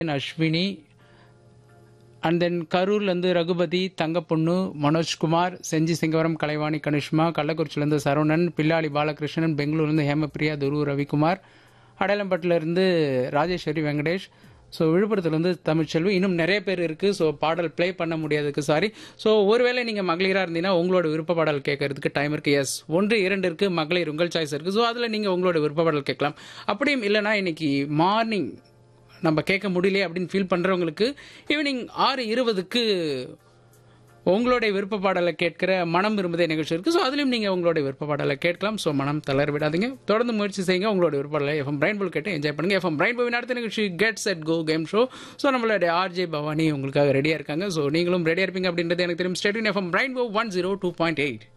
Ashwini and then கரூர்லேருந்து ரகுபதி தங்கப்பொண்ணு மனோஜ்குமார் செஞ்சி சிங்கவரம் கலைவாணி கனிஷ்மா கள்ளக்குறிச்சிலேருந்து சரவணன் பில்லாளி பாலகிருஷ்ணன் பெங்களூர்லேருந்து ஹேமபிரியா துரு ரவிக்குமார் அடையாளம்பட்டிலேருந்து ராஜேஸ்வரி வெங்கடேஷ் ஸோ விழுப்புரத்துலேருந்து தமிழ்ச்செல்வி இன்னும் நிறைய பேர் இருக்குது ஸோ பாடல் ப்ளே பண்ண முடியாதுக்கு சாரி ஸோ ஒருவேளை நீங்கள் மகளிராக இருந்தீங்கன்னா உங்களோட விருப்ப பாடல் கேட்கறதுக்கு டைம் இருக்குது எஸ் ஒன்று இரண்டு இருக்குது மகளிர் உங்கள் சாய்ஸ் இருக்குது ஸோ அதில் நீங்கள் உங்களோட விருப்ப பாடல் கேட்கலாம் அப்படியும் இல்லைனா இன்னைக்கு மார்னிங் நம்ம கேட்க முடியலையே அப்படின்னு ஃபீல் பண்ணுறவங்களுக்கு ஈவினிங் ஆறு இருபதுக்கு உங்களுடைய விருப்ப பாடலை கேட்கிற மனம் விரும்புதே நிகழ்ச்சி இருக்குது ஸோ அதுலேயும் நீங்கள் உங்களுடைய விருப்ப பாடலை கேட்கலாம் ஸோ மனம் தளர விடாதீங்க தொடர்ந்து முயற்சி செய்யுங்க உங்களோட விருப்ப பாடலை எஃப்எம் பிரைன்புல் கேட்டு என்ஜாய் பண்ணுங்க எஃப்எம் பிரைன்புவின் அடுத்த நிகழ்ச்சி get set go game show so நம்மளுடைய ஆர்ஜே பவானி உங்களுக்காக ரெடியாக இருக்காங்க ஸோ நீங்களும் ரெடியாக இருப்பீங்க அப்படின்றது எனக்கு தெரியும் ஸ்டேடியன் FM rainbow one zero two point eight